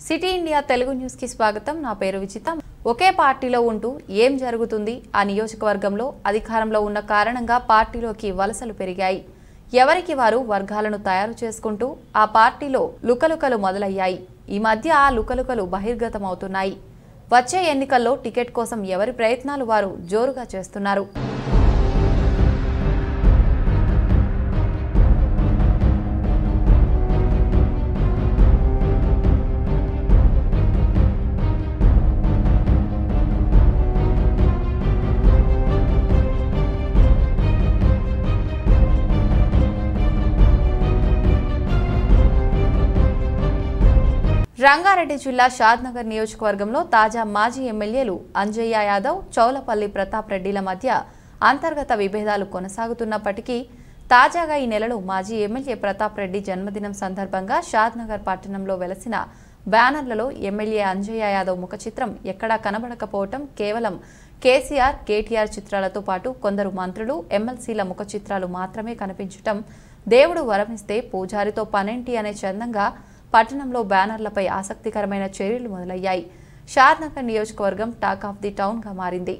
city India Telugu news కి స్వాగతం నా పేరు విచిత ఒకే పార్టీలో ఉంటూ ఏం జరుగుతుంది ఆ నియోజకవర్గంలో అధికారంలో ఉన్న కారణంగా పార్టీలోకి వలసలు పెరిగాయి ఎవరికి వారు వర్గాలను తయారు చేసుకుంటూ ఆ పార్టీలో లుకలుకలు మొదలయ్యాయి ఈ మధ్య ఆ లుకలుకలు బహిర్గతమవుతున్నాయి వచ్చే ఎన్నికల్లో టికెట్ కోసం ఎవరి ప్రయత్నాలు వారు జోరుగా చేస్తున్నారు రంగారెడ్డి జిల్లా షాద్నగర్ నియోజకవర్గంలో తాజా మాజీ ఎమ్మెల్యేలు అంజయ్య యాదవ్ చౌలపల్లి ప్రతాప్ రెడ్డిల మధ్య అంతర్గత విభేదాలు కొనసాగుతున్నప్పటికీ తాజాగా ఈ నెలలో మాజీ ఎమ్మెల్యే ప్రతాప్ రెడ్డి జన్మదినం సందర్భంగా షాద్నగర్ పట్టణంలో వెలసిన బ్యానర్లలో ఎమ్మెల్యే అంజయ్య యాదవ్ ముఖ చిత్రం ఎక్కడా కనబడకపోవటం కేవలం కేసీఆర్ కేటీఆర్ చిత్రాలతో పాటు కొందరు మంత్రులు ఎమ్మెల్సీల ముఖ చిత్రాలు మాత్రమే కనిపించటం దేవుడు వరమిస్తే పూజారితో పనేంటి అనే చందంగా పట్టణంలో బ్యానర్లపై ఆసక్తికరమైన చర్యలు మొదలయ్యాయి షాద్నగర్ నియోజకవర్గం టాక్ ఆఫ్ ది టౌన్గా మారింది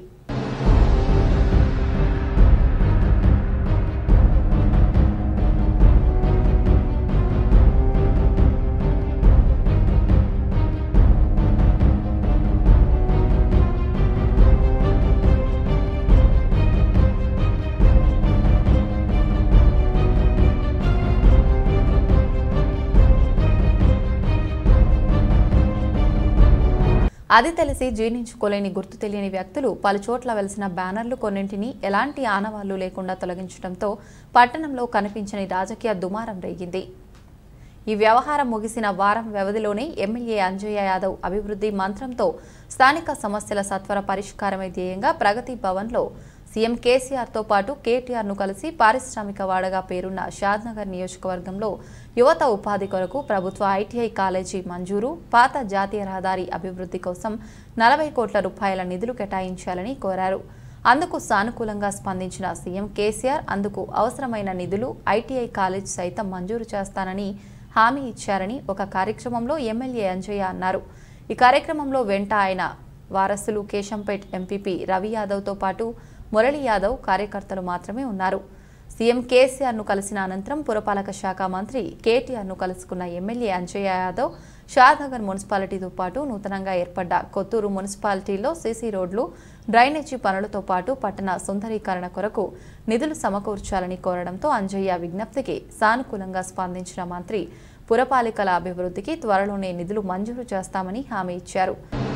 అది తెలిసి జీర్ణించుకోలేని గుర్తు తెలియని వ్యక్తులు పలుచోట్ల వెలిసిన బ్యానర్లు కొన్నింటిని ఎలాంటి ఆనవాళ్లు లేకుండా తొలగించడంతో పట్టణంలో కనిపించని రాజకీయ దుమారం రేగింది ఈ వ్యవహారం ముగిసిన వారం వ్యవధిలోనే ఎమ్మెల్యే అంజయ్య యాదవ్ అభివృద్ధి మంత్రంతో స్థానిక సమస్యల సత్వర పరిష్కారమే ధ్యేయంగా ప్రగతి భవన్లో సీఎం కేసీఆర్తో పాటు కేటీఆర్ను కలిసి పారిశ్రామిక వాడగా పేరున్న షాద్నగర్ నియోజకవర్గంలో యువత ఉపాధి కొరకు ప్రభుత్వ ఐటీఐ కాలేజీ మంజూరు పాత జాతీయ రహదారి అభివృద్ధి కోసం నలభై కోట్ల రూపాయల నిధులు కేటాయించాలని కోరారు అందుకు సానుకూలంగా స్పందించిన సీఎం కేసీఆర్ అందుకు అవసరమైన నిధులు ఐటీఐ కాలేజ్ సైతం మంజూరు చేస్తానని హామీ ఇచ్చారని ఒక కార్యక్రమంలో ఎమ్మెల్యే అంజయ్య అన్నారు ఈ కార్యక్రమంలో వెంట ఆయన వారసులు కేశంపేట్ ఎంపీపీ రవి యాదవ్తో పాటు మురళీ యాదవ్ కార్యకర్తలు మాత్రమే ఉన్నారు సీఎం కేసీఆర్ను కలిసిన అనంతరం పురపాలక శాఖ మంత్రి కేటీఆర్ను కలుసుకున్న ఎమ్మెల్యే అంజయ్య యాదవ్ షాద్నగర్ మున్సిపాలిటీతో పాటు నూతనంగా ఏర్పడ్డ కొత్తూరు మున్సిపాలిటీలో సీసీ రోడ్లు డ్రైనేజీ పనులతో పాటు పట్టణ సుందరీకరణ కొరకు నిధులు సమకూర్చాలని కోరడంతో అంజయ్య విజ్ఞప్తికి సానుకూలంగా స్పందించిన మంత్రి పురపాలికల అభివృద్ధికి త్వరలోనే నిధులు మంజూరు చేస్తామని హామీ ఇచ్చారు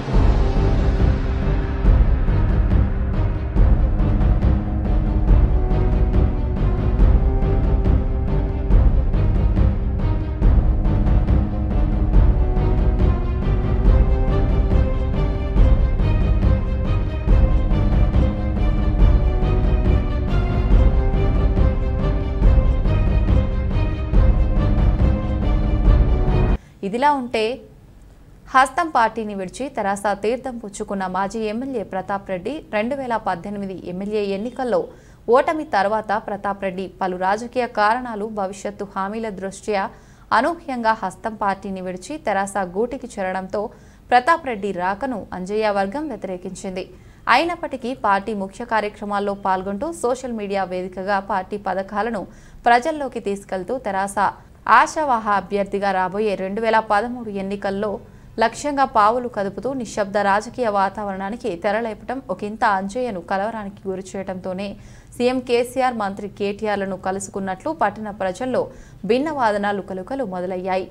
ఇదిలా ఉంటే హస్తం పార్టీని విడిచి తెరాస తీర్థం పుచ్చుకున్న మాజీ ఎమ్మెల్యే ప్రతాప్ రెడ్డి రెండు వేల పద్దెనిమిది ఎమ్మెల్యే ఎన్నికల్లో ఓటమి తర్వాత ప్రతాప్ రెడ్డి పలు రాజకీయ కారణాలు భవిష్యత్తు హామీల దృష్ట్యా అనూహ్యంగా హస్తం పార్టీని విడిచి తెరాస గూటికి చేరడంతో ప్రతాప్ రెడ్డి రాకను అంజయ్య వర్గం వ్యతిరేకించింది అయినప్పటికీ పార్టీ ముఖ్య కార్యక్రమాల్లో పాల్గొంటూ సోషల్ మీడియా వేదికగా పార్టీ పథకాలను ప్రజల్లోకి తీసుకెళ్తూ తెరాస ఆశావాహ అభ్యర్థిగా రాబోయే రెండు వేల పదమూడు ఎన్నికల్లో లక్ష్యంగా పావులు కదుపుతూ నిశ్శబ్ద రాజకీయ వాతావరణానికి తెరలేపటం ఒకంత అంజయ్యను కలవరానికి గురి చేయడంతోనే సీఎం కేసీఆర్ మంత్రి కేటీఆర్లను కలుసుకున్నట్లు పట్టణ ప్రజల్లో భిన్న వాదనాలు కలుకలు మొదలయ్యాయి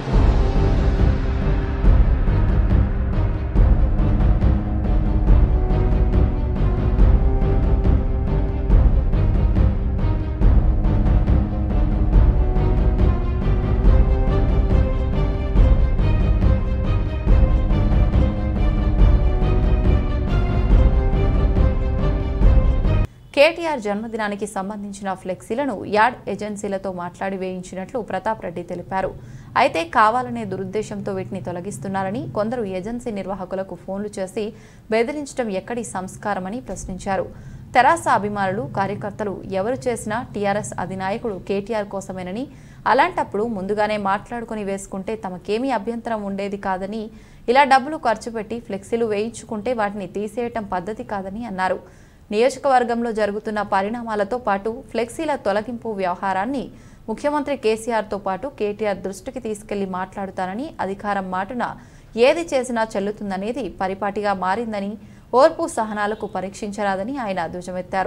కేటీఆర్ జన్మదినానికి సంబంధించిన ఫ్లెక్సీలను యాడ్ ఏజెన్సీలతో మాట్లాడి వేయించినట్లు ప్రతాప్ రెడ్డి తెలిపారు అయితే కావాలనే దురుద్దేశంతో వీటిని తొలగిస్తున్నారని కొందరు ఏజెన్సీ నిర్వాహకులకు ఫోన్లు చేసి బెదిరించడం ఎక్కడి సంస్కారమని ప్రశ్నించారు తెరాస అభిమానులు కార్యకర్తలు ఎవరు చేసినా టీఆర్ఎస్ అధినాయకుడు కేటీఆర్ కోసమేనని అలాంటప్పుడు ముందుగానే మాట్లాడుకుని వేసుకుంటే తమకేమీ అభ్యంతరం ఉండేది కాదని ఇలా డబ్బులు ఖర్చు పెట్టి ఫ్లెక్సీలు వేయించుకుంటే వాటిని తీసేయటం పద్ధతి కాదని అన్నారు నియోజకవర్గంలో జరుగుతున్న పరిణామాలతో పాటు ఫ్లెక్సీల తొలగింపు వ్యవహారాన్ని ముఖ్యమంత్రి కేసీఆర్తో పాటు కేటీఆర్ దృష్టికి తీసుకెళ్లి మాట్లాడుతానని అధికారం మాటున ఏది చేసినా చెల్లుతుందనేది పరిపాటిగా మారిందని ఓర్పు సహనాలకు పరీక్షించరాదని ఆయన ధ్వజమెత్తారు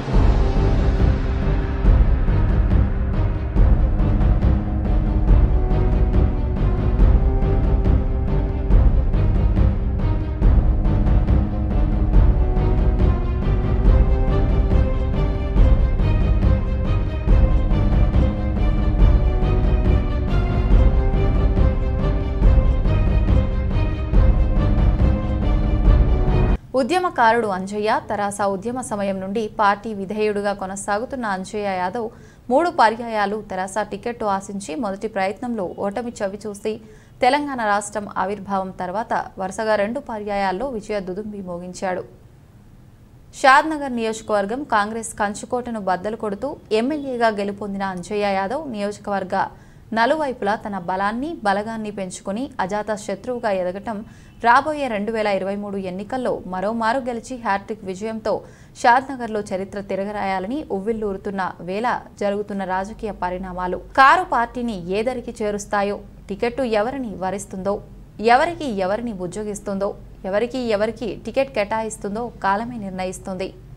ఉద్యమకారుడు అంజయ్య తరాస ఉద్యమ సమయం నుండి పార్టీ విధేయుడుగా కొనసాగుతున్న అంజయ్య యాదవ్ మూడు పర్యాయాలు తెరాస టికెట్టు ఆశించి మొదటి ప్రయత్నంలో ఓటమి చవిచూసి తెలంగాణ రాష్ట్రం ఆవిర్భావం తర్వాత వరుసగా రెండు పర్యాయాల్లో విజయ దుదుంబి మోగించాడు షాద్నగర్ నియోజకవర్గం కాంగ్రెస్ కంచుకోటను బద్దలు కొడుతూ ఎమ్మెల్యేగా గెలుపొందిన అంజయ్య యాదవ్ నియోజకవర్గ నలువైపులా తన బలాన్ని బలగాన్ని పెంచుకుని అజాత శత్రువుగా ఎదగటం రాబోయే రెండు వేల ఇరవై మూడు ఎన్నికల్లో మరోమారు గెలిచి హ్యాట్రిక్ విజయంతో షాద్నగర్లో చరిత్ర తిరగరాయాలని ఉవ్విల్లూరుతున్న వేళ జరుగుతున్న రాజకీయ పరిణామాలు కారు పార్టీని ఏదరికి చేరుస్తాయో టికెట్టు ఎవరిని వరిస్తుందో ఎవరికి ఎవరిని బుజ్జగిస్తుందో ఎవరికి ఎవరికి టికెట్ కేటాయిస్తుందో కాలమే నిర్ణయిస్తుంది